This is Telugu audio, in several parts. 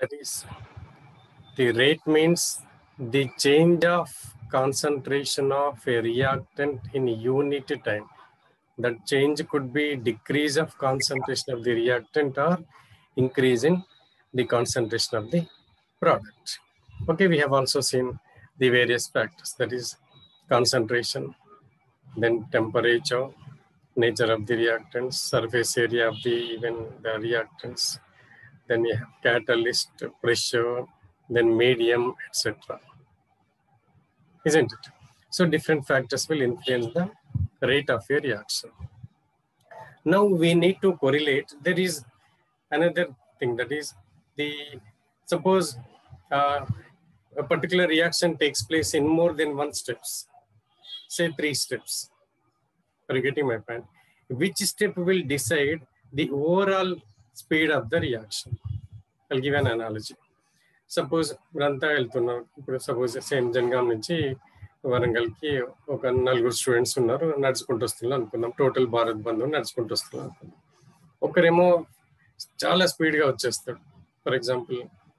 That is, the rate means the change of concentration of a reactant in unit time. That change could be decrease of concentration of the reactant or increase in the concentration of the product. Okay, we have also seen the various factors that is concentration, then temperature, nature of the reactants, surface area of the even the reactants, then you have catalyst, pressure, then medium, etc. Isn't it? So different factors will influence the rate of a reaction. Now we need to correlate. There is another thing that is the suppose uh, a particular reaction takes place in more than one steps, say three steps. Are you getting my point? Which step will decide the overall speed of the reaction? I'll give an analogy. Suppose ఇప్పుడంతా వెళ్తున్నాం ఇప్పుడు సపోజ్ సేమ్ జనగాం నుంచి వరంగల్కి ఒక నలుగురు స్టూడెంట్స్ ఉన్నారు నడుచుకుంటూ వస్తున్నాం అనుకుందాం టోటల్ భారత్ బంధు నడుచుకుంటూ వస్తున్నాం అనుకుందాం ఒకరేమో చాలా స్పీడ్గా వచ్చేస్తాడు for example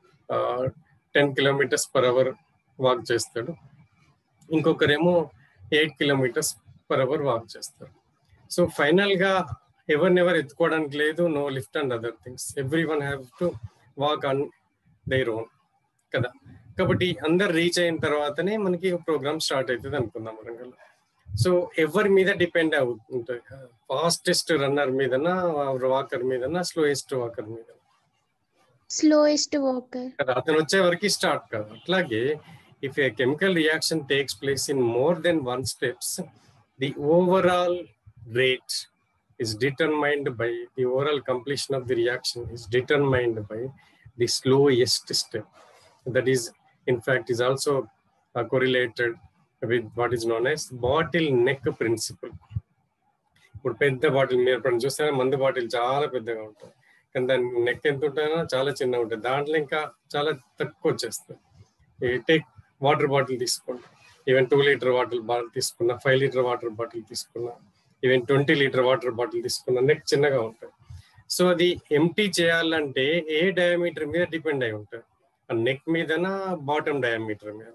ten kilometres per hour walk చేస్తాడు ఇంకొకరేమో eight kilometres per hour walk చేస్తారు సో ఫైనల్గా ఎవరినెవరు ఎత్తుకోవడానికి లేదు no lift and other things everyone have to walk on their own కదా కాబట్టి అందరు రీచ్ అయిన తర్వాతనే మనకి ప్రోగ్రామ్ స్టార్ట్ అవుతుంది అనుకుందాం వరంగల్ సో ఎవరి మీద డిపెండ్ అవుతుంటుంది ఫాస్టెస్ట్ రన్నర్ మీదనా వాకర్ మీదనా స్లోయెస్ట్ వాకర్ మీద స్లోయెస్ట్ వాకర్ అతను వచ్చే వరకు స్టార్ట్ కాదు అట్లాగే if a chemical reaction takes place in more than one steps the overall rate is determined by the overall completion of the reaction is determined by the slowest step that is in fact is also uh, correlated with what is known as bottle neck principle ఇప్పుడు పెద్ద బాటిల్ మీరు ఎప్పుడు చూస్తే మందు బాటిల్ చాలా పెద్దగా ఉంటుంది కానీ దాని నెక్ ఎంత ఉంటుందో చాలా చిన్నగా ఉంటుంది దాంట్లో ఇంకా చాలా తక్కువ వచ్చేస్తుంది టేక్ వాటర్ బాటిల్ తీసుకోండి even two litre water bottle తీసుకున్నా ఫైవ్ లీటర్ వాటర్ బాటిల్ తీసుకున్నా even twenty litre water bottle తీసుకున్నా నెక్ చిన్నగా ఉంటుంది సో అది ఎంటీ చేయాలంటే ఏ డయామీటర్ మీద డిపెండ్ అయి ఉంటుంది ఆ నెక్ మీదనా బాటమ్ డయామీటర్ మీద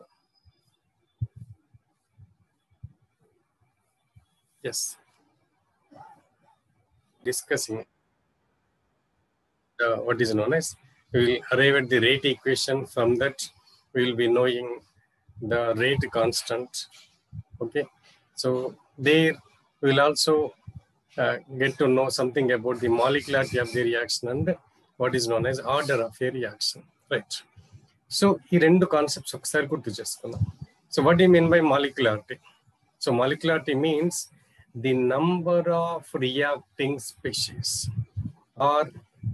as discussing what is known as we will arrive at the rate equation from that we will be knowing the rate constant okay so there we will also uh, get to know something about the molecularity of the reaction and what is known as order of a reaction right so ఈ రెండు కాన్సెప్ట్స్ ఒకసారి గుర్తు చేసుకుందాం so what you mean by molecularity so molecularity means the number of reacting species or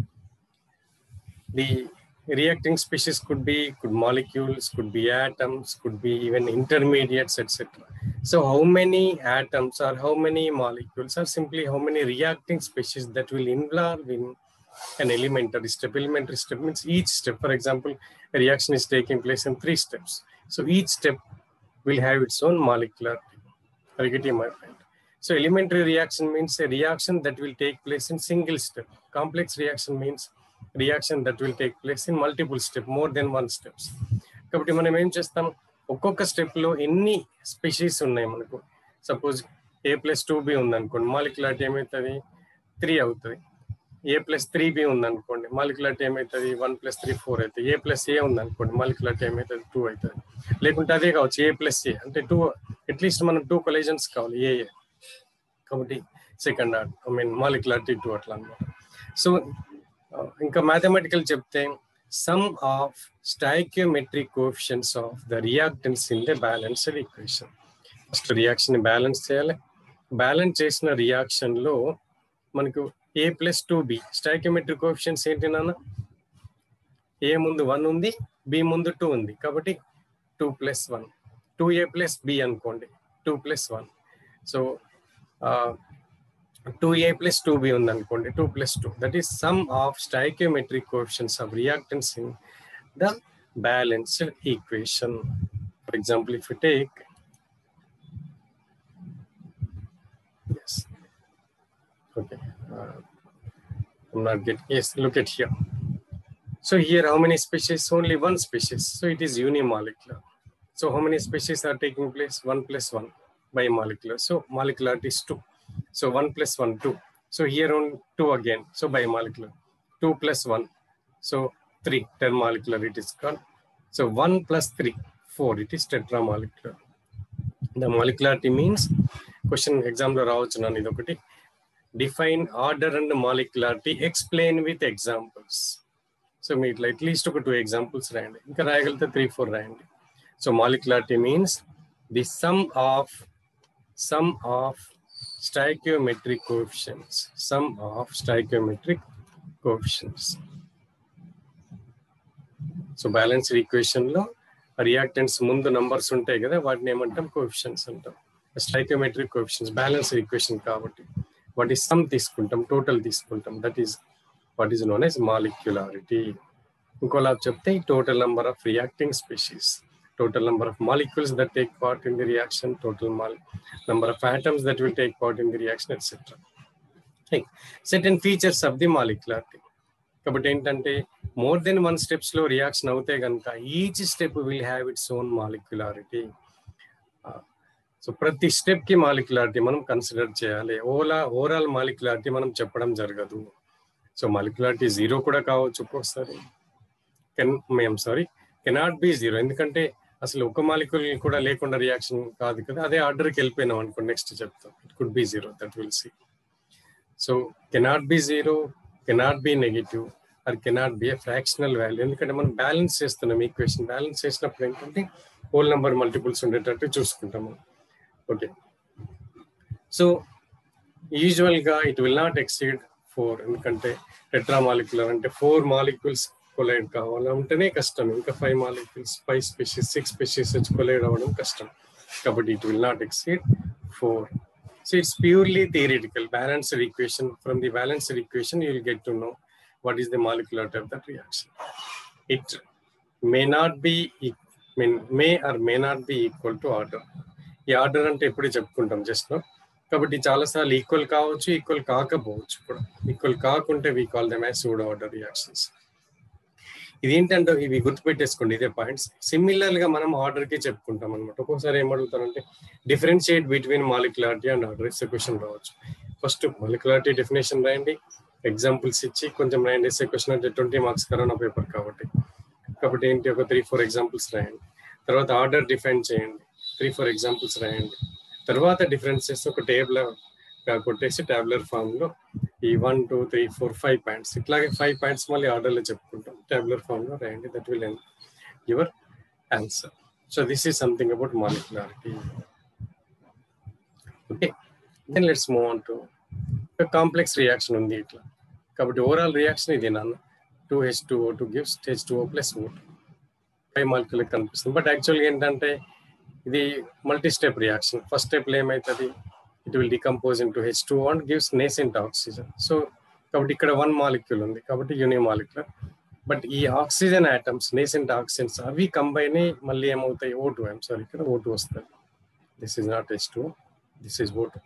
the reacting species could be could molecules could be atoms could be even intermediates etc so how many atoms or how many molecules or simply how many reacting species that will involve in an elementary step elementary step means each step for example a reaction is taking place in three steps so each step will have its own molecularity are you getting my point so elementary reaction means a reaction that will take place in single step complex reaction means reaction that will take place in multiple step more than one steps కాబట్టి మనం ఏం చేస్తాం ఒక్కొక్క స్టెప్లో ఎన్ని స్పెషీస్ ఉన్నాయి మనకు suppose A plus two B ఉందనుకోండి మాలిక్యులారిటీ ఏమవుతుంది త్రీ అవుతుంది ఏ ప్లస్ త్రీ బి ఉందనుకోండి మాలిక్యులారిటీ ఏమవుతుంది వన్ ప్లస్ త్రీ ఫోర్ అవుతుంది ఏ ప్లస్ ఏ ఉందనుకోండి మాలిక్యులారిటీ ఏమవుతుంది టూ అవుతుంది లేకుంటే అదే కావచ్చు ఏ ప్లస్ ఏ అంటే టూ అట్లీస్ట్ మనం టూ కొలేజన్స్ కావాలి ఏ ఏ కాబట్టి second order I mean molecularity two అట్లా అనమాట సో ఇంకా మ్యాథమెటికల్ చెప్తే sum of stoichiometric coefficients of the reactants in the balanced equation first reaction balance చేయాలి బ్యాలెన్స్ చేసిన రియాక్షన్ లో మనకు A plus two B stoichiometric coefficients ఏంటి నాన్న ఏ ముందు వన్ ఉంది బి ముందు టూ ఉంది కాబట్టి two plus one two A plus B అనుకోండి two plus one so two A plus two B ఉంది అనుకోండి two plus two that is sum of stoichiometric coefficients of reactants in the balanced equation for example if you take yes okay uh, i'm not getting yes look at here So here, how many species? Only one species. So it is unimolecular. So how many species are taking place? One plus one bimolecular. So molecularity is two. So one plus one, two. So here on two again. So bimolecular. Two plus one. So three. Termolecular it is called. So one plus three, four. It is tetramolecular. The molecularity means question ఎగ్జామ్లో రావచ్చు నన్ను ఇది ఒకటి define order and molecularity explain with examples so మీ ఇట్లా అట్లీస్ట్ ఒక టూ ఎగ్జాంపుల్స్ రాయండి ఇంకా రాయగలిగితే త్రీ ఫోర్ రాయండి so molecularity means the sum of sum of stoichiometric coefficients sum of stoichiometric coefficients so balance equation లో రియాక్టెంట్స్ ముందు నంబర్స్ ఉంటాయి కదా వాటిని ఏమంటాం కోఎఫిషియన్స్ అంటాం స్టైకోమెట్రిక్ కోఎఫిషియన్స్ బ్యాలెన్స్ ఈక్వేషన్ కాబట్టి వాటి సమ్ తీసుకుంటాం టోటల్ తీసుకుంటాం that is what is known as molecularity ఇంకోలా చెప్తే total number of reacting species total number of molecules that take part in the reaction total mole number of atoms that will take part in the reaction etcetera certain features of the molecularity కాబట్టి ఏంటంటే మోర్ దెన్ వన్ స్టెప్స్ లో రియాక్షన్ అవుతే కనుక each step will have its own molecularity so ప్రతి స్టెప్ కి మాలిక్యులారిటీ మనం కన్సిడర్ చేయాలి ఓలా ఓవరాల్ మాలిక్యులారిటీ మనం చెప్పడం జరగదు సో మాలిక్యులారిటీ జీరో కూడా కావచ్చు ఒక్కొక్కసారి కెన్ మేము సారీ కెనాట్ బి జీరో ఎందుకంటే అసలు ఒక మాలిక్యూల్ కూడా లేకుండా రియాక్షన్ కాదు కదా అదే ఆర్డర్కి వెళ్ళిపోయినాం అనుకో నెక్స్ట్ చెప్తాం it could be zero that will see so cannot be zero cannot be negative or cannot be a fractional value ఎందుకంటే మనం బ్యాలెన్స్ చేస్తున్నాం ఈక్వేషన్ బ్యాలెన్స్ చేసినప్పుడు ఏంటంటే హోల్ నెంబర్ మల్టిపుల్స్ ఉండేటట్టు చూసుకుంటాము ఓకే సో యూజువల్గా it will not exceed four ఎందుకంటే టెట్రా మాలిక్యులర్ అంటే ఫోర్ మాలిక్యూల్స్ కొలైడ్ కావాలంటేనే కష్టం ఇంకా five molecules five species six species వచ్చి కొలైడ్ అవ్వడం కష్టం కాబట్టి it will not exceed four so it's purely theoretical balanced equation from the balanced equation you will get to know what is the molecularity of that reaction. It may not be, mean, may or may not be equal to order. ఈ ఆర్డర్ అంటే ఎప్పుడు చెప్పుకుంటాం జస్ట్ లో కాబట్టి చాలాసార్లు ఈక్వల్ కావచ్చు ఈక్వల్ కాకపోవచ్చు కూడా ఈక్వల్ కాకుంటే we call them as pseudo order reactions ఇదేంటంటే ఇవి గుర్తుపెట్టేసుకోండి ఇదే పాయింట్స్ సిమిలర్ గా మనం ఆర్డర్ కి చెప్పుకుంటాం అనమాట ఒక్కొక్కసారి ఏమడుగుతారంటే differentiate between molecularity and order is question రావచ్చు ఫస్ట్ మాలిక్యులారిటీ డెఫినేషన్ రాయండి ఎగ్జాంపుల్స్ ఇచ్చి కొంచెం రాయండి ఎస్ఏ క్వశ్చన్ అంటే ట్వంటీ మార్క్స్ కరోనా పేపర్ కాబట్టి కాబట్టి ఏంటి ఒక త్రీ ఫోర్ ఎగ్జాంపుల్స్ రాయండి తర్వాత ఆర్డర్ డిఫైన్ చేయండి త్రీ ఫోర్ ఎగ్జాంపుల్స్ రాయండి తర్వాత డిఫరెన్సెస్ ఒక టేబుల్ కొట్టేసి టాబ్లర్ ఫామ్ లో ఈ one two three four five points ఇట్లాగే ఫైవ్ పాయింట్స్ మళ్ళీ ఆర్డర్లో చెప్పుకుంటాం టాబ్లర్ ఫామ్ లో రాయండి that will end your answer so this is something about molecularity okay then let's move on to complex reaction ఉంది ఇట్లా కాబట్టి ఓవరాల్ రియాక్షన్ ఇది నాన్న two H two O two gives H two O plus O five molecular కనిపిస్తుంది బట్ యాక్చువల్గా ఏంటంటే ఇది మల్టీ స్టెప్ రియాక్షన్ ఫస్ట్ స్టెప్లో ఏమవుతుంది it will decompose into H two and gives nascent oxygen so కాబట్టి ఇక్కడ వన్ మాలిక్యూల్ ఉంది కాబట్టి యూని మాలిక్యులర్ బట్ ఈ ఆక్సిజన్ ఐటమ్స్ నేసెంట్ ఆక్సిజన్స్ అవి కంబైన్ మళ్ళీ ఏమవుతాయి ఓ టూ ఐమ్ సారీ ఇక్కడ ఓ టూ వస్తుంది this is not H two this is O two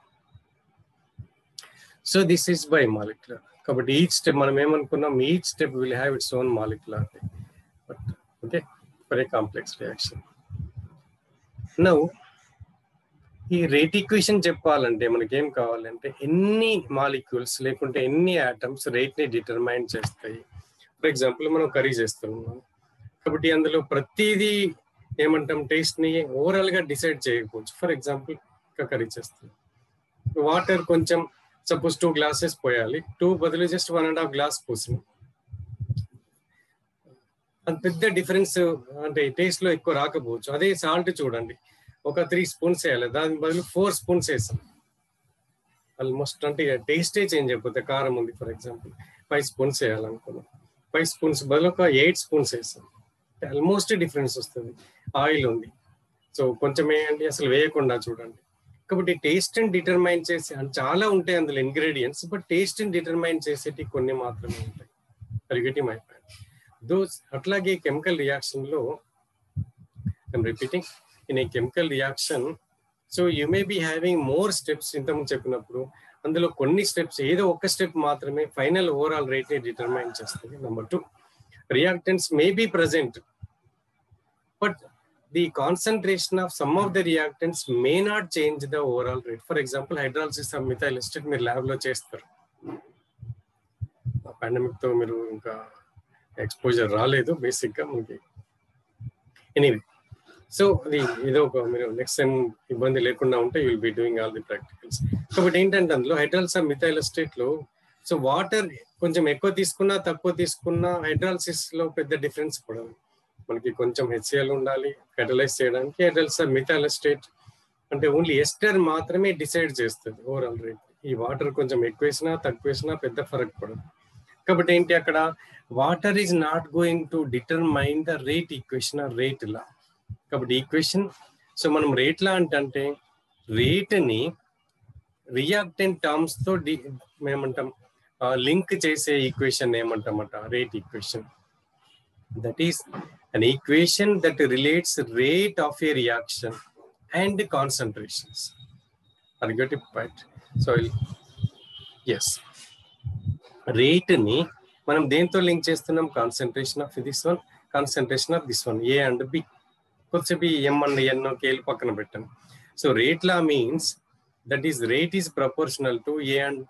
so this is bimolecular కాబట్టి ఈచ్ స్టెప్ మనం ఏమనుకున్నాం each step will have its own molecularity but okay for a complex reaction now ఈ రేట్ ఈక్వేషన్ చెప్పాలంటే మనకి ఏం కావాలంటే ఎన్ని మాలిక్యూల్స్ లేకుంటే ఎన్ని ఆటమ్స్ రేట్ ని డిటర్మైన్ చేస్తాయి ఫర్ ఎగ్జాంపుల్ మనం కర్రీ చేస్తున్నాం కాబట్టి అందులో ప్రతిదీ ఏమంటాం టేస్ట్ ని ఓవరాల్ గా డిసైడ్ చేయకపోవచ్చు ఫర్ ఎగ్జాంపుల్ ఇంకా కర్రీ చేస్తున్నాం వాటర్ కొంచెం సపోజ్ టూ గ్లాసెస్ పోయాలి టూ బదులు just one and half glass పోసినాం అది పెద్ద డిఫరెన్స్ అంటే టేస్ట్ లో ఎక్కువ రాకపోవచ్చు అదే సాల్ట్ చూడండి ఒక త్రీ స్పూన్స్ వేయాలి దాని బదులు ఫోర్ స్పూన్స్ వేసాం ఆల్మోస్ట్ అంటే టేస్టే చేంజ్ అయిపోతే కారం ఉంది ఫర్ ఎగ్జాంపుల్ ఫైవ్ స్పూన్స్ వేయాలనుకున్నాం ఫైవ్ స్పూన్స్ బదులు ఒక ఎయిట్ స్పూన్స్ వేసాం ఆల్మోస్ట్ డిఫరెన్స్ వస్తుంది ఆయిల్ ఉంది సో కొంచెం వేయండి అసలు వేయకుండా చూడండి కాబట్టి టేస్ట్ ని డిటర్మైన్ చేసే చాలా ఉంటాయి అందులో ఇంగ్రీడియంట్స్ బట్ టేస్ట్ ని డిటర్మైన్ చేసేటి కొన్ని మాత్రమే ఉంటాయి రిగేటివ్ మై పాయింట్ దోస్ అట్లాగే కెమికల్ రియాక్షన్ లో I'm repeating in a chemical reaction so you may be having more steps ఇంతకుముందు చెప్పినప్పుడు అందులో కొన్ని స్టెప్స్ ఏదో ఒక స్టెప్ మాత్రమే ఫైనల్ ఓవరాల్ రేట్ ని డిటర్మైన్ చేస్తుంది number two reactants may be present but the concentration of some of the reactants may not change the overall rate for example hydrolysis of methyl acetate మీరు ల్యాబ్ లో చేస్తారు పాండమిక్ తో మీరు ఇంకా ఎక్స్పోజర్ రాలేదు బేసిక్ గా మనకి ఎనీవే సో అది ఏదో ఒక మీరు నెక్స్ట్ టైం ఇబ్బంది లేకుండా ఉంటే will be doing all the practicals కాబట్టి ఏంటంటే అందులో హైడ్రాల్స్ మిథైల్ ఎస్టేట్ లో సో వాటర్ కొంచెం ఎక్కువ తీసుకున్నా తక్కువ తీసుకున్నా హైడ్రాలసిస్ లో పెద్ద డిఫరెన్స్ పడదు మనకి కొంచెం హెచ్సిఎల్ ఉండాలి ఫెర్టిలైజ్ చేయడానికి హైడ్రాల్స్ మిథైల్ ఎస్టేట్ అంటే ఓన్లీ ఎస్టర్ మాత్రమే డిసైడ్ చేస్తుంది ఓవరాల్ రేట్ ఈ వాటర్ కొంచెం ఎక్కువ వేసినా తక్కువ వేసినా పెద్ద ఫరక్ పడదు కాబట్టి ఏంటి అక్కడ water is not going to determine the rate equation rate లా కాబట్టి ఈక్వేషన్ సో మనం రేట్ లా అంటే రేట్ని రియాక్టెంట్ టర్మ్స్ తో డి ఏమంటాం లింక్ చేసే ఈక్వేషన్ ఏమంటామట rate equation that is an equation that relates rate of a reaction and concentrations అది గట్టి పాయింట్ సో ఎస్ రేట్ని మనం దేంతో లింక్ చేస్తున్నాం concentration of this one concentration of this one A and B కొద్దిసేపు ఎం అండ్ ఎన్ కేలు పక్కన పెట్టాను so rate law means that is rate is proportional to A and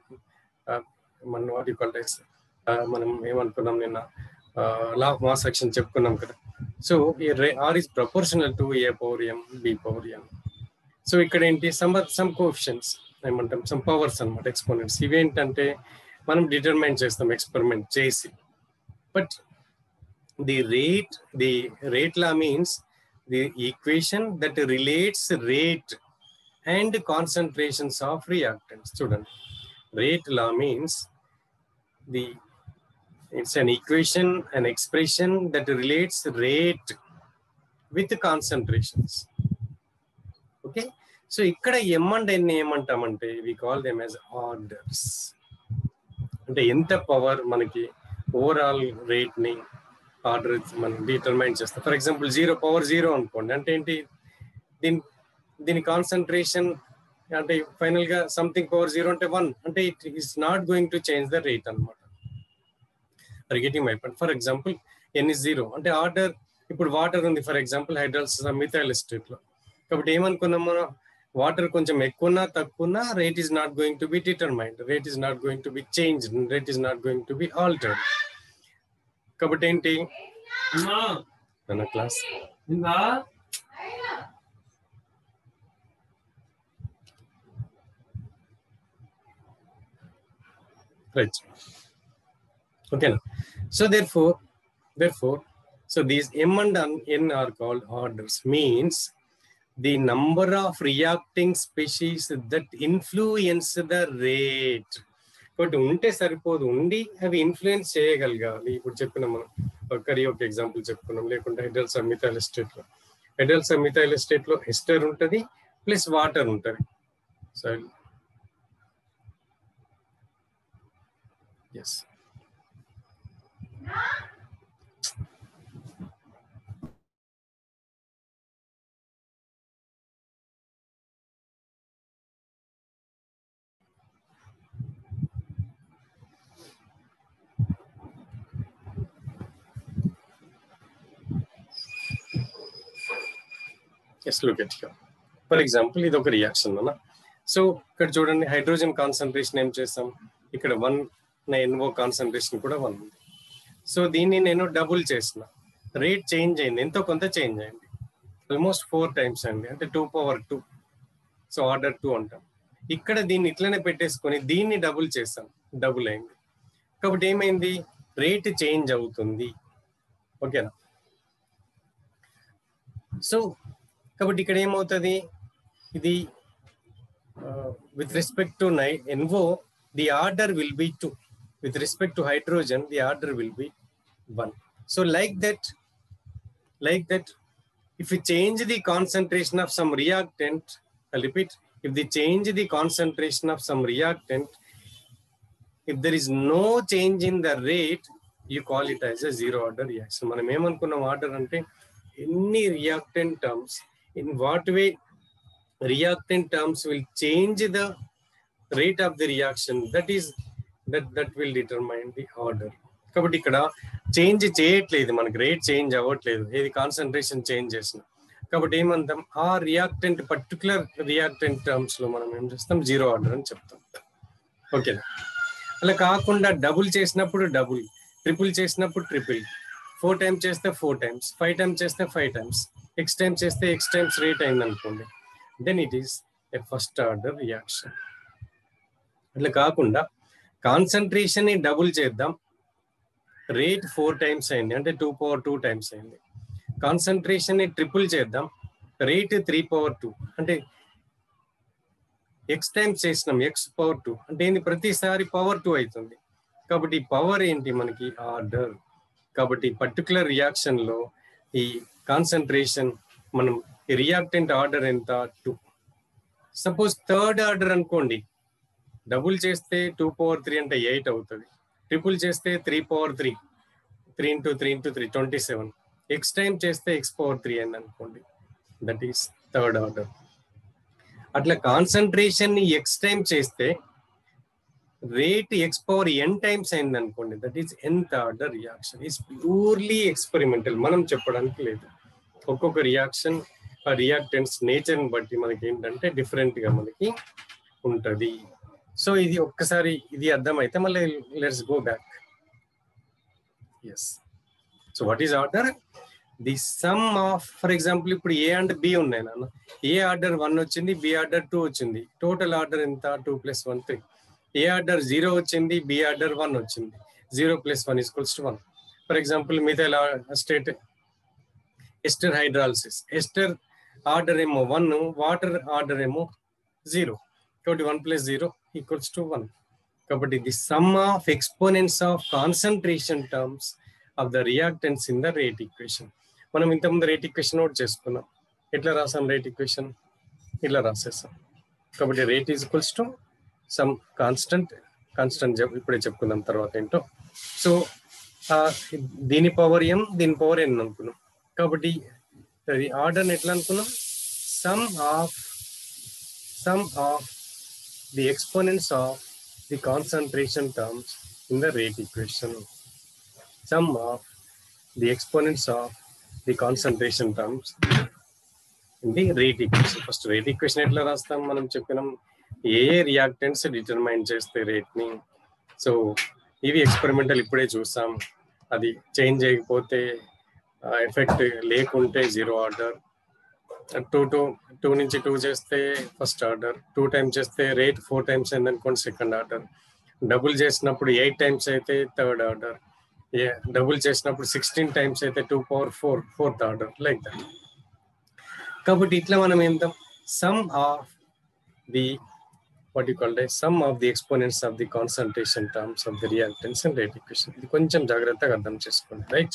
మన వాటి కాల్టెక్స్ మనం ఏమనుకున్నాం నిన్న లా ఆఫ్ మాస్ సెక్షన్ చెప్పుకున్నాం కదా so R is proportional to A power M B power M so ఇక్కడ ఏంటి సమ్ సమ్ కోఫిషన్స్ ఏమంటాం సమ్ పవర్స్ అనమాట ఎక్స్పోనెంట్స్ ఇవేంటంటే మనం డిటర్మైన్ చేస్తాం ఎక్స్పెరిమెంట్ చేసి but the rate the rate law means the equation that relates rate and concentrations of reactants చూడండి rate law means the it's an equation an expression that relates rate with concentrations okay so ఇక్కడ ఎం అండ్ ఎన్ ఏమంటామంటే we call them as orders అంటే ఎంత పవర్ మనకి ఓవరాల్ రేట్ ని ఆర్డర్ మనం డిటర్మైన్ చేస్తాం for example zero power zero అనుకోండి అంటే ఏంటి దీని దీని కాన్సన్ట్రేషన్ అంటే ఫైనల్ గా సంథింగ్ పవర్ జీరో అంటే వన్ అంటే it is not going to change the rate అనమాట getting my point for example N is zero అంటే ఆర్డర్ ఇప్పుడు వాటర్ ఉంది ఫర్ ఎగ్జాంపుల్ హైడ్రాల్స్ మిథైల్ ఎస్టేట్ లో కాబట్టి ఏమనుకున్నాం మనం వాటర్ కొంచెం ఎక్కువనా తక్కువనా rate is not going to be determined rate is not going to be change rate is not going to be altered కాబట్టి ఏంటి మన class right okay so therefore therefore so these m and n are called orders means the number of reacting species that influence the rate but ఉంటే సరిపోదు ఉండి అవి ఇన్ఫ్లుయెన్స్ చేయగలగాలి ఇప్పుడు చెప్పిన మనం ఒక్కరి ఒక ఎగ్జాంపుల్ చెప్పుకున్నాం లేకుంటే హైడ్రల్ సమిథైల్ ఎస్టేట్ లో హైడ్రల్ సమిథైల్ ఎస్టేట్ లో ఎస్టర్ ఉంటుంది ప్లస్ వాటర్ ఉంటుంది so Yes. Yes, look at here. For example, ఇది ఒక రియాక్షన్ అన్న సో ఇక్కడ చూడండి హైడ్రోజన్ కాన్సన్ట్రేషన్ ఏం చేస్తాం ఇక్కడ వన్ నా ఎన్ఓ కాన్సన్ట్రేషన్ కూడా వన్ ఉంది సో దీన్ని నేను డబుల్ చేసిన రేట్ చేంజ్ అయింది ఎంతో కొంత చేంజ్ అయింది ఆల్మోస్ట్ ఫోర్ టైమ్స్ అండి అంటే two power two so order two అంటాం ఇక్కడ దీన్ని ఇట్లనే పెట్టేసుకొని దీన్ని డబుల్ చేస్తాం డబుల్ అయింది కాబట్టి ఏమైంది రేట్ చేంజ్ అవుతుంది ఓకేనా సో కాబట్టి ఇక్కడ ఏమవుతుంది ఇది విత్ రెస్పెక్ట్ టు నై NO the order will be two with respect to hydrogen, the order will be one. So like that, like that, if we change the concentration of some reactant, I'll repeat, if they change the concentration of some reactant, if there is no change in the rate, you call it as a zero order reaction. మనం ఏమనుకున్నాం ఆర్డర్ అంటే ఎన్ని reactant terms in what way reactant terms will change the rate of the reaction that is that that will determine the order కాబట్టి ఇక్కడ చేంజ్ చేయట్లేదు మనకి రేట్ చేంజ్ అవ్వట్లేదు ఏది కాన్సన్ట్రేషన్ చేంజ్ చేసిన కాబట్టి ఏమంటాం ఆ రియాక్టెంట్ పర్టికులర్ రియాక్టెంట్ టర్మ్స్ లో మనం ఏం చేస్తాం జీరో ఆర్డర్ అని చెప్తాం ఓకేనా అలా కాకుండా డబుల్ చేసినప్పుడు డబుల్ ట్రిపుల్ చేసినప్పుడు ట్రిపుల్ ఫోర్ టైమ్స్ చేస్తే ఫోర్ టైమ్స్ ఫైవ్ టైమ్స్ చేస్తే ఫైవ్ టైమ్స్ ఎక్స్ టైమ్స్ చేస్తే ఎక్స్ టైమ్స్ రేట్ అయింది అనుకోండి then it is a first order reaction అట్లా కాకుండా కాన్సన్ట్రేషన్ ని డబుల్ చేద్దాం రేట్ ఫోర్ టైమ్స్ అయింది అంటే టూ పవర్ టూ టైమ్స్ అయింది కాన్సన్ట్రేషన్ ని ట్రిపుల్ చేద్దాం రేట్ త్రీ పవర్ టూ అంటే ఎక్స్ టైమ్స్ చేసినాం ఎక్స్ పవర్ టూ అంటే ఏంది ప్రతిసారి పవర్ టూ అవుతుంది కాబట్టి పవర్ ఏంటి మనకి ఆర్డర్ కాబట్టి పర్టికులర్ రియాక్షన్ లో ఈ కాన్సన్ట్రేషన్ మనం రియాక్టెంట్ ఆర్డర్ ఎంత టూ సపోజ్ థర్డ్ ఆర్డర్ అనుకోండి డబుల్ చేస్తే టూ పవర్ త్రీ అంటే ఎయిట్ అవుతుంది ట్రిపుల్ చేస్తే three power three three into three into three twenty seven X time చేస్తే ఎక్స్ పవర్ త్రీ అని అనుకోండి దట్ ఈస్ థర్డ్ ఆర్డర్ అట్లా కాన్సన్ట్రేషన్ ని ఎక్స్ టైం చేస్తే rate X power N times అయింది అనుకోండి దట్ ఈస్ ఎంత order reaction is purely experimental మనం చెప్పడానికి లేదు ఒక్కొక్క రియాక్షన్ ఆ రియాక్టెంట్స్ నేచర్ని బట్టి మనకి ఏంటంటే డిఫరెంట్ గా మనకి ఉంటది సో ఇది ఒక్కసారి ఇది అర్థమైతే మళ్ళీ let's go back yes so what is order the sum of for example ఇప్పుడు ఏ అండ్ బి ఉన్నాయి నాన్న ఏ ఆర్డర్ వన్ వచ్చింది బి ఆర్డర్ టూ వచ్చింది టోటల్ ఆర్డర్ ఎంత two plus one three A order zero వచ్చింది బి ఆర్డర్ వన్ వచ్చింది zero plus one equals to one for example methyl acetate ester hydrolysis ester order ఏమో వన్ వాటర్ ఆర్డర్ ఏమో జీరో కాబట్టి one plus zero equals to one కాబట్టి the sum of exponents of concentration terms of the reactants in the rate equation మనం ఇంతకుముందు రేట్ ఈక్వేషన్ నోట్ చేసుకున్నాం ఎట్లా రాసాం రేట్ ఈక్వేషన్ ఇట్లా రాసేసాం కాబట్టి rate is equals to some constant constant ఇప్పుడే చెప్పుకుందాం తర్వాత ఏంటో సో దీని పవర్ ఎం దీని పవర్ ఎన్ అనుకున్నాం కాబట్టి అది ఆర్డర్ ఎట్లా అనుకున్నాం sum of sum of the exponents of the concentration terms in the rate equation sum of the exponents of the concentration terms in the rate equation first rate equation ఎట్లా రాస్తాం మనం చెప్పినాం ఏ రియాక్టెంట్స్ డిటర్మైన్ చేస్తే రేట్ ని సో ఇవి ఎక్స్పెరిమెంటల్ ఇప్పుడే చూసాం అది చేంజ్ చేయకపోతే ఎఫెక్ట్ లేకుంటే zero order two two two నుంచి టూ చేస్తే ఫస్ట్ ఆర్డర్ టూ టైమ్స్ చేస్తే రేట్ ఫోర్ టైమ్స్ అయింది అనుకోండి సెకండ్ ఆర్డర్ డబుల్ చేసినప్పుడు ఎయిట్ టైమ్స్ అయితే థర్డ్ ఆర్డర్ డబుల్ చేసినప్పుడు సిక్స్టీన్ టైమ్స్ అయితే two power four fourth order like that కాబట్టి ఇట్లా మనం ఏంటో sum of the what you call as sum of the exponents of the concentration terms of the reactants and rate equation ఇది కొంచెం జాగ్రత్తగా అర్థం చేసుకోండి రైట్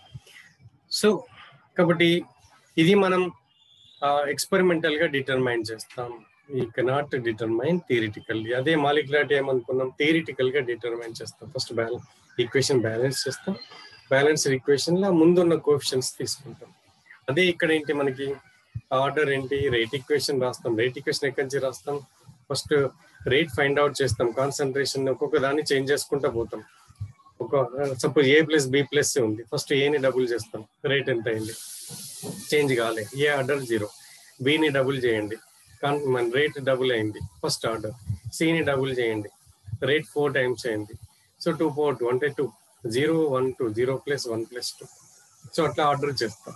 సో కాబట్టి ఇది మనం ఎక్స్పెరిమెంటల్ గా డిటర్మైన్ చేస్తాం ఈ కెనాట్ డిటర్మైన్ థియరిటికల్లీ అదే మాలిక్యులారిటీ ఏమనుకున్నాం థియరిటికల్ గా డిటర్మైన్ చేస్తాం ఫస్ట్ బ్యాలెన్స్ ఈక్వేషన్ బ్యాలెన్స్ చేస్తాం బ్యాలెన్స్ ఈక్వేషన్ లో ముందున్న కోఎఫిషియన్స్ తీసుకుంటాం అదే ఇక్కడ ఏంటి మనకి ఆర్డర్ ఏంటి రేట్ ఈక్వేషన్ రాస్తాం రేట్ ఈక్వేషన్ ఎక్కడి నుంచి రాస్తాం ఫస్ట్ రేట్ ఫైండ్ అవుట్ చేస్తాం కాన్సన్ట్రేషన్ ఒక్కొక్క దాన్ని చేంజ్ చేసుకుంటా పోతాం ఒక suppose A plus B plus ఉంది ఫస్ట్ ఏని డబుల్ చేస్తాం రేట్ ఎంత అయింది చేంజ్ కాలే ఏ ఆర్డర్ జీరో బిని డబుల్ చేయండి మన రేట్ డబుల్ అయింది ఫస్ట్ ఆర్డర్ సిని డబుల్ చేయండి రేట్ ఫోర్ టైమ్స్ అయింది సో టూ ఫోర్ టూ అంటే two zero one two zero plus one plus two so అట్లా ఆర్డర్ చేస్తాం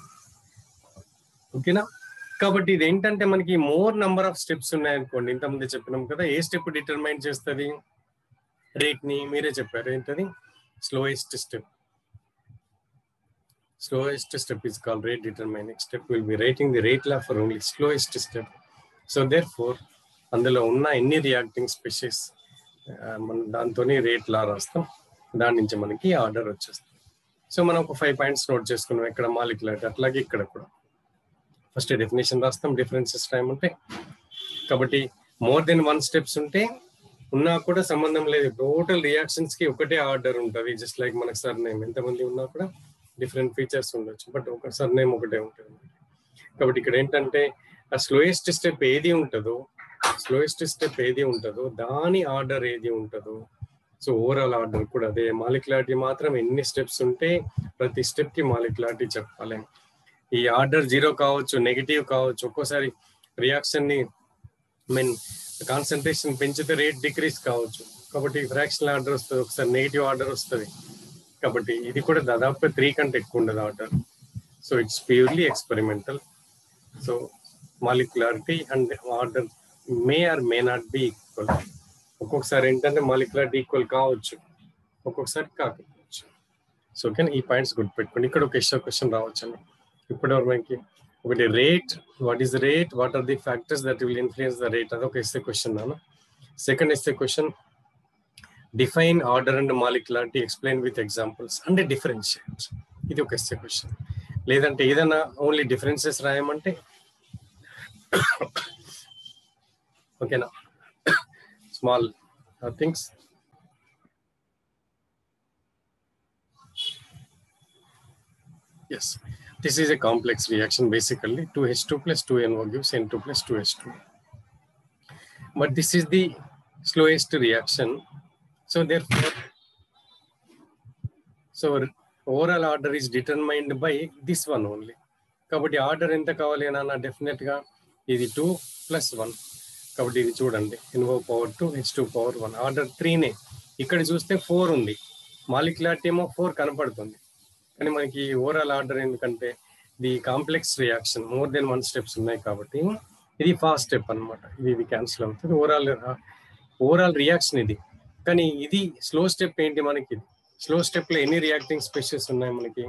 ఓకేనా కాబట్టి ఇది ఏంటంటే మనకి మోర్ నంబర్ ఆఫ్ స్టెప్స్ ఉన్నాయనుకోండి ఇంతకుముందు చెప్పినాం కదా ఏ స్టెప్ డిటర్మైన్ చేస్తుంది రేట్ ని మీరే చెప్పారు ఏంటది slowest step slowest step is call rate determining step will be rating the rate law for only slowest step so there four అందులో ఉన్న ఎన్ని రియాక్టింగ్ స్పెషీస్ మనం దాంతో రేట్ లా రాస్తాం దాని నుంచి మనకి ఆర్డర్ వచ్చేస్తుంది సో మనం ఒక ఫైవ్ పాయింట్స్ నోట్ చేసుకున్నాం ఇక్కడ మాలిక్యులర్ అట్లాగే ఇక్కడ కూడా ఫస్ట్ డెఫినేషన్ రాస్తాం డిఫరెన్సెస్ టైం ఉంటే కాబట్టి మోర్ దెన్ వన్ స్టెప్స్ ఉంటే ఉన్నా కూడా సంబంధం లేదు టోటల్ రియాక్షన్స్ కి ఒకటే ఆర్డర్ ఉంటుంది జస్ట్ లైక్ మనకు సర్ నేమ్ ఎంతమంది ఉన్నా కూడా డిఫరెంట్ ఫీచర్స్ ఉండొచ్చు బట్ ఒక సర్ నేమ్ ఒకటే ఉంటుంది కాబట్టి ఇక్కడ ఏంటంటే ఆ స్లోయెస్ట్ స్టెప్ ఏది ఉంటుందో స్లోయెస్ట్ స్టెప్ ఏది ఉంటుందో దాని ఆర్డర్ ఏది ఉంటుందో సో ఓవరాల్ ఆర్డర్ కూడా అదే మాలిక్యులారిటీ మాత్రం ఎన్ని స్టెప్స్ ఉంటే ప్రతి స్టెప్ కి మాలిక్యులారిటీ చెప్పాలి ఈ ఆర్డర్ జీరో కావచ్చు నెగిటివ్ కావచ్చు ఒక్కోసారి రియాక్షన్ ని మీన్ కాన్సన్ట్రేషన్ పెంచితే రేట్ డిక్రీస్ కావచ్చు కాబట్టి ఫ్రాక్షనల్ ఆర్డర్ వస్తుంది ఒకసారి నెగిటివ్ ఆర్డర్ వస్తుంది కాబట్టి ఇది కూడా దాదాపు త్రీ కంటే ఎక్కువ ఉండదు order so it's purely experimental so molecularity and order may or may not be equal ఒక్కొక్కసారి ఏంటంటే మాలిక్యులారిటీ ఈక్వల్ కావచ్చు ఒక్కొక్కసారి కాకపోవచ్చు సో ఓకే ఈ పాయింట్స్ గుర్తుపెట్టుకోండి ఇక్కడ ఒక ఇష్యూ క్వశ్చన్ రావచ్చు ఇప్పటివరకు మనకి ఒకటి rate what is rate what are the factors that will influence the rate అదొక ఎస్ఏ క్వశ్చన్ నాన్న second SA question define order and molecularity explain with examples and differentiate ఇది ఒక ఎస్ఏ క్వశ్చన్ లేదంటే ఏదైనా ఓన్లీ డిఫరెన్సెస్ రాయమంటే ఓకేనా small things yes this is a complex reaction basically 2h2 plus 2no gives n2 plus 2h2 but this is the slowest reaction so therefore so overall order is determined by this one only కాబట్టి ఆర్డర్ ఎంత కావాలి అన్న డెఫినెట్ గా ఇది టూ ప్లస్ వన్ కాబట్టి ఇది చూడండి NO power two H two power one order త్రీనే ఇక్కడ చూస్తే ఫోర్ ఉంది మాలిక్యులారిటీ ఏమో ఫోర్ కనపడుతుంది కానీ మనకి ఓవరాల్ ఆర్డర్ ఎందుకంటే the complex reaction more than one steps ఉన్నాయి కాబట్టి ఇది ఫాస్ట్ స్టెప్ అనమాట ఇది ఇది క్యాన్సిల్ అవుతుంది ఓవరాల్ ఓవరాల్ రియాక్షన్ ఇది కానీ ఇది స్లో స్టెప్ ఏంటి మనకి ఇది స్లో స్టెప్ లో ఎన్ని రియాక్టింగ్ స్పెషల్స్ ఉన్నాయి మనకి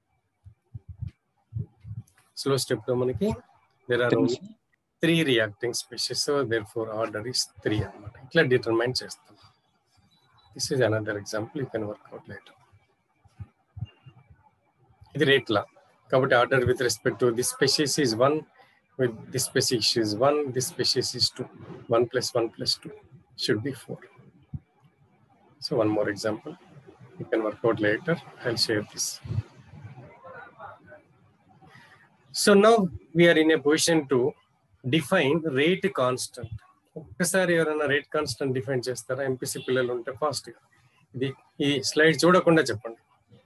స్లో స్టెప్ లో మనకి there are three reacting specials so there four order is three అనమాట ఇట్లా డిటర్మైన్ చేస్తాం this is another example you can work out later ఇది రేట్ లా కాబట్టి order with respect to this species is one with this species is one this species is two one plus one plus two should be four so one more example you can work out later I share this so now we are in a position to define rate constant ఒక్కసారి ఎవరైనా రేట్ కాన్స్టెంట్ డిఫైన్ చేస్తారా ఎంపీసీ పిల్లలు ఉంటే ఫాస్ట్ గా ఇది ఈ స్లైడ్ చూడకుండా చెప్పండి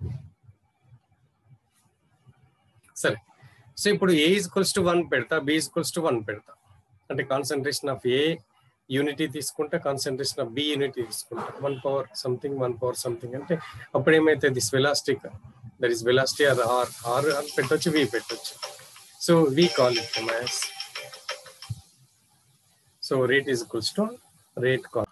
సరే సో ఇప్పుడు ఏ ఈక్వల్స్ టు వన్ పెడతా బి ఈక్వల్స్ టు వన్ పెడతా అంటే కాన్సన్ట్రేషన్ ఆఫ్ ఏ యూనిటీ తీసుకుంటా కాన్సన్ట్రేషన్ ఆఫ్ బి యూనిటీ తీసుకుంటా one power something one power something అంటే అప్పుడు ఏమైతే దిస్ వెలాస్టిక్ that is velocity R or R అని పెట్టొచ్చు వి పెట్టొచ్చు so we call it mass so rate is equals to rate కాన్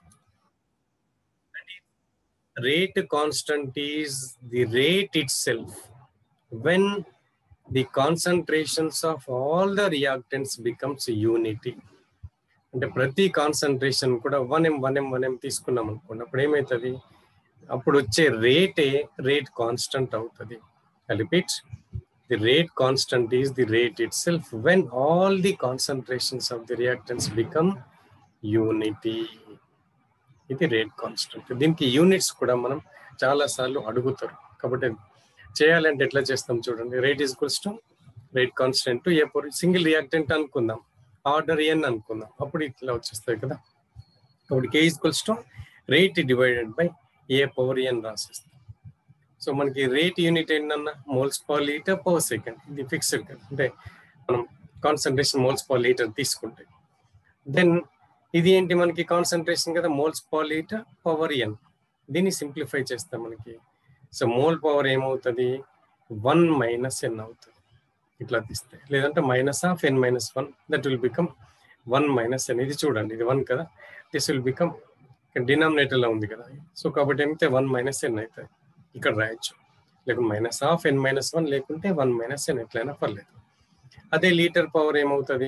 rate constant is the rate itself when the concentrations of all the reactants becomes unity అంటే ప్రతి కాన్సన్ట్రేషన్ కూడా one M one M one M తీసుకున్నాం అనుకోండి అప్పుడు ఏమవుతుంది అప్పుడు వచ్చే రేటే రేట్ కాన్స్టంట్ అవుతుంది repeat the rate constant is the rate itself when all the concentrations of the reactants become unity ఇది రేట్ కాన్స్టెంట్ దీనికి యూనిట్స్ కూడా మనం చాలా సార్లు అడుగుతారు కాబట్టి చేయాలంటే ఎట్లా చేస్తాం చూడండి rate is equals to rate constant A single reactant అనుకుందాం ఆర్డర్ ఎన్ అనుకుందాం అప్పుడు ఇట్లా వచ్చేస్తాయి కదా కాబట్టి K equals to rate divided by A power N రాసేస్తాం సో మనకి రేట్ యూనిట్ ఏంటన్నా moles per litre per second ఇది ఫిక్స్డ్ కదా అంటే మనం కాన్సన్ట్రేషన్ మోల్స్ పర్ లీటర్ తీసుకుంటే దెన్ ఇది ఏంటి మనకి కాన్సన్ట్రేషన్ కదా moles per litre power N దీన్ని సింప్లిఫై చేస్తాం మనకి సో మోల్ పవర్ ఏమవుతుంది వన్ మైనస్ ఎన్ అవుతుంది ఇట్లా తీస్తే లేదంటే minus of N minus one that will become one minus N ఇది చూడండి ఇది వన్ కదా దిస్ విల్ బికమ్ డినామినేటర్లో ఉంది కదా సో కాబట్టి ఏమైతే వన్ మైనస్ ఎన్ అవుతుంది ఇక్కడ రాయొచ్చు లేకుంటే minus of N minus one లేకుంటే వన్ మైనస్ ఎన్ ఎట్లయినా పర్లేదు అదే లీటర్ పవర్ ఏమవుతుంది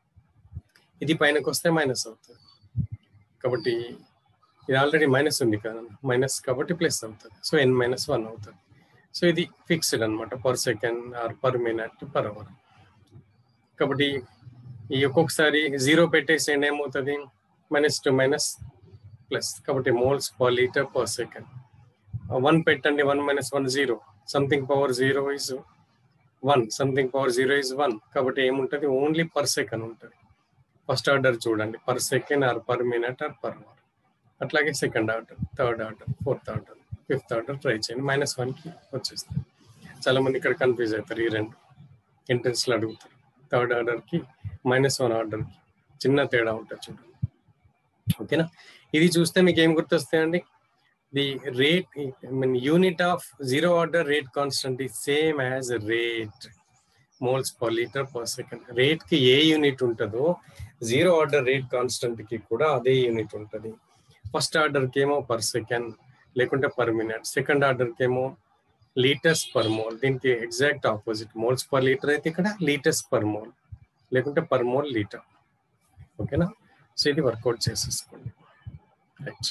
ఇది పైనకి వస్తే మైనస్ అవుతుంది కాబట్టి ఇది ఆల్రెడీ మైనస్ ఉంది కదా మైనస్ కాబట్టి ప్లస్ అవుతుంది సో ఎన్ మైనస్ వన్ అవుతుంది సో ఇది ఫిక్స్డ్ అనమాట per second or per minute per hour కాబట్టి ఈ ఒక్కొక్కసారి జీరో పెట్టేసేయండి ఏమవుతుంది మైనస్ టు మైనస్ ప్లస్ కాబట్టి moles per litre per second one పెట్టండి one minus one zero something power zero is one something power zero is one కాబట్టి ఏముంటుంది ఓన్లీ పర్ సెకండ్ ఉంటుంది ఫస్ట్ ఆర్డర్ చూడండి per second or per minute or per hour అట్లాగే second order third order fourth order fifth order try చేయండి మైనస్ వన్కి వచ్చేస్తుంది చాలా మంది ఇక్కడ కన్ఫ్యూజ్ అవుతారు ఈ రెండు ఎంట్రన్స్లో అడుగుతారు థర్డ్ ఆర్డర్కి మైనస్ వన్ ఆర్డర్కి చిన్న తేడా ఉంటుంది చూడండి ఓకేనా ఇది చూస్తే మీకు ఏం గుర్తొస్తాయండి the rate mean unit of zero order rate constant ఈ same as rate moles per litre per second rate కి ఏ యూనిట్ ఉంటుందో జీరో ఆర్డర్ రేట్ కాన్స్టెంట్ కి కూడా అదే యూనిట్ ఉంటుంది ఫస్ట్ ఆర్డర్ కి ఏమో పర్ సెకండ్ లేకుంటే పర్ మినిట్ సెకండ్ ఆర్డర్ కి ఏమో లీటర్స్ పర్ మోల్ దీనికి exact opposite moles per litre అయితే ఇక్కడ లీటర్స్ పర్ మోల్ లేకుంటే పర్ మోల్ లీటర్ ఓకేనా సో ఇది వర్కౌట్ చేసేసుకోండి రైట్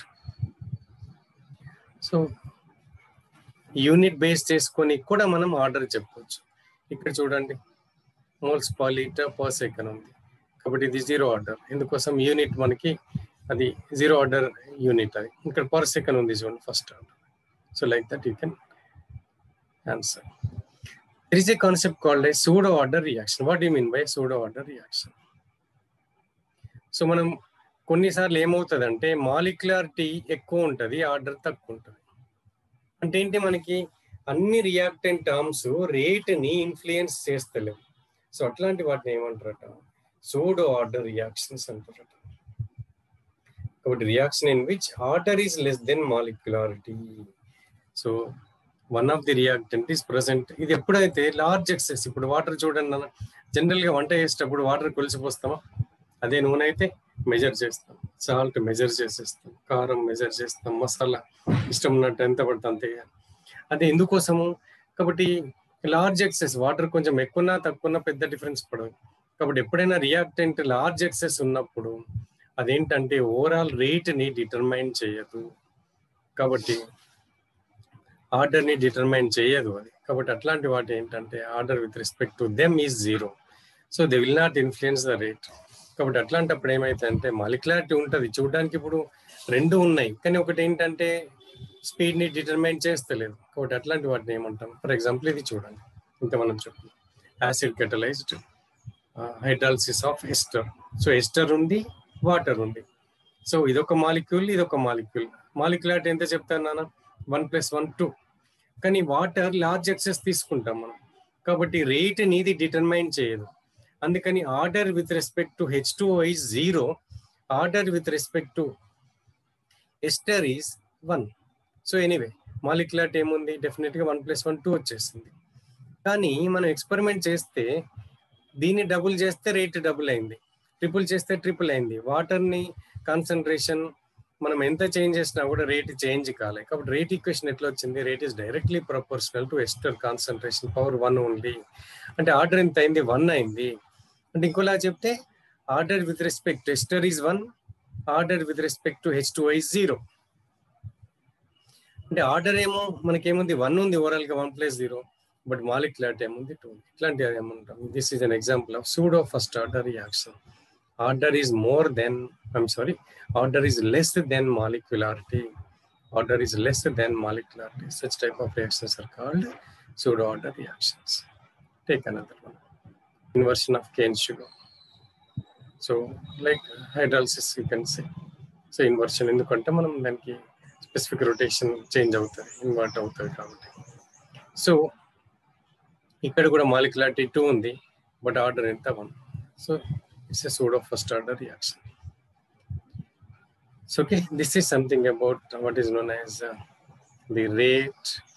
సో యూనిట్ బేస్ చేసుకొని కూడా మనం ఆర్డర్ చెప్పుకోవచ్చు ఇక్కడ చూడండి moles per litre per second ఉంది కాబట్టి ఇది జీరో ఆర్డర్ ఇందుకోసం యూనిట్ మనకి అది జీరో ఆర్డర్ యూనిట్ అది ఇక్కడ పర్ సెకండ్ ఉంది చూడండి first order so like that you can answer there is a concept called a pseudo order reaction what you mean by pseudo order reaction so మనం కొన్నిసార్లు ఏమవుతుందంటే మాలిక్యులారిటీ ఎక్కువ ఉంటుంది ఆర్డర్ తక్కువ ఉంటుంది అంటే ఏంటి మనకి అన్ని రియాక్టెంట్ టర్మ్స్ రేట్ని ఇన్ఫ్లుయెన్స్ చేస్తలేవు సో అట్లాంటి వాటిని ఏమంటారట సూడో ఆర్డర్ రియాక్షన్స్ అంటారట కాబట్టి reaction in which order is less than molecularity so one of the reactant is present ఇది ఎప్పుడైతే లార్జ్ ఎక్సెస్ ఇప్పుడు వాటర్ చూడండి అన్న జనరల్గా వంట చేసేటప్పుడు వాటర్ కొలిసిపోస్తామా అదే నూనె అయితే మెజర్ చేస్తాం సాల్ట్ మెజర్ చేసేస్తాం కారం మెజర్ చేస్తాం మసాలా ఇష్టం ఉన్నట్టు ఎంత పడుతుంది అంతే అదే ఎందుకోసము కాబట్టి లార్జ్ ఎక్సెస్ వాటర్ కొంచెం ఎక్కువన్నా తక్కువన్నా పెద్ద డిఫరెన్స్ పడదు కాబట్టి ఎప్పుడైనా రియాక్టెంట్ లార్జ్ ఎక్సెస్ ఉన్నప్పుడు అదేంటంటే ఓవరాల్ రేట్ని డిటర్మైన్ చేయదు కాబట్టి ఆర్డర్ని డిటర్మైన్ చేయదు అది కాబట్టి అట్లాంటి వాటి ఏంటంటే order with respect to them is zero so they will not influence the rate కాబట్టి అట్లాంటప్పుడు ఏమైతుందంటే మాలిక్యులారిటీ ఉంటుంది చూడడానికి ఇప్పుడు రెండు ఉన్నాయి కానీ ఒకటి ఏంటంటే స్పీడ్ ని డిటర్మైన్ చేస్తలేదు కాబట్టి అట్లాంటి వాటిని ఏమంటాం ఫర్ ఎగ్జాంపుల్ ఇది చూడండి ఇంత మనం చెప్పు acid catalysed hydrolysis of ester so ester ఉంది వాటర్ ఉంది సో ఇదొక మాలిక్యూల్ ఇదొక మాలిక్యూల్ మాలిక్యులారిటీ ఎంత చెప్తాను నాన్న వన్ ప్లస్ వన్ టూ కానీ వాటర్ లార్జ్ ఎక్సెస్ తీసుకుంటాం మనం కాబట్టి రేట్ నీది డిటర్మైన్ చేయదు అందుకని order with respect to H two is zero order with respect to ester is one so anyway molecularity ఏముంది డెఫినెట్గా వన్ ప్లస్ వన్ టూ వచ్చేసింది కానీ మనం ఎక్స్పెరిమెంట్ చేస్తే దీన్ని డబుల్ చేస్తే రేట్ డబుల్ అయింది ట్రిపుల్ చేస్తే ట్రిపుల్ అయింది వాటర్ని కాన్సన్ట్రేషన్ మనం ఎంత చేంజ్ చేసినా కూడా రేట్ చేంజ్ కాలే కాబట్టి రేట్ ఈక్వేషన్ ఎట్లా వచ్చింది rate is directly proportional to ester concentration power one only అంటే ఆర్డర్ ఎంత అయింది వన్ అయింది అంటే ఇంకోలా చెప్తే order with respect ester is one order with respect to H two is zero అంటే ఆర్డర్ ఏమో మనకేముంది వన్ ఉంది ఓవరాల్ గా one plus zero but molecularity ఏముంది టూ ఇట్లాంటి ఏమంటాం this is an example of pseudo first order reaction order is more than I'm sorry order is less than molecularity order is less than molecularity such type of reactions are called pseudo order reactions take another one inversion of cane sugar so like hydrolysis you can say so inversion ఎందుకంటే మనం దానికి స్పెసిఫిక్ రొటేషన్ చేంజ్ అవుతుంది ఇన్వర్ట్ అవుతుంది కాబట్టి సో ఇక్కడ కూడా మాలిక్యులారిటీ టూ ఉంది బట్ ఆర్డర్ ఎంత one so it's a pseudo of first order reaction so okay this is something about what is known as the rate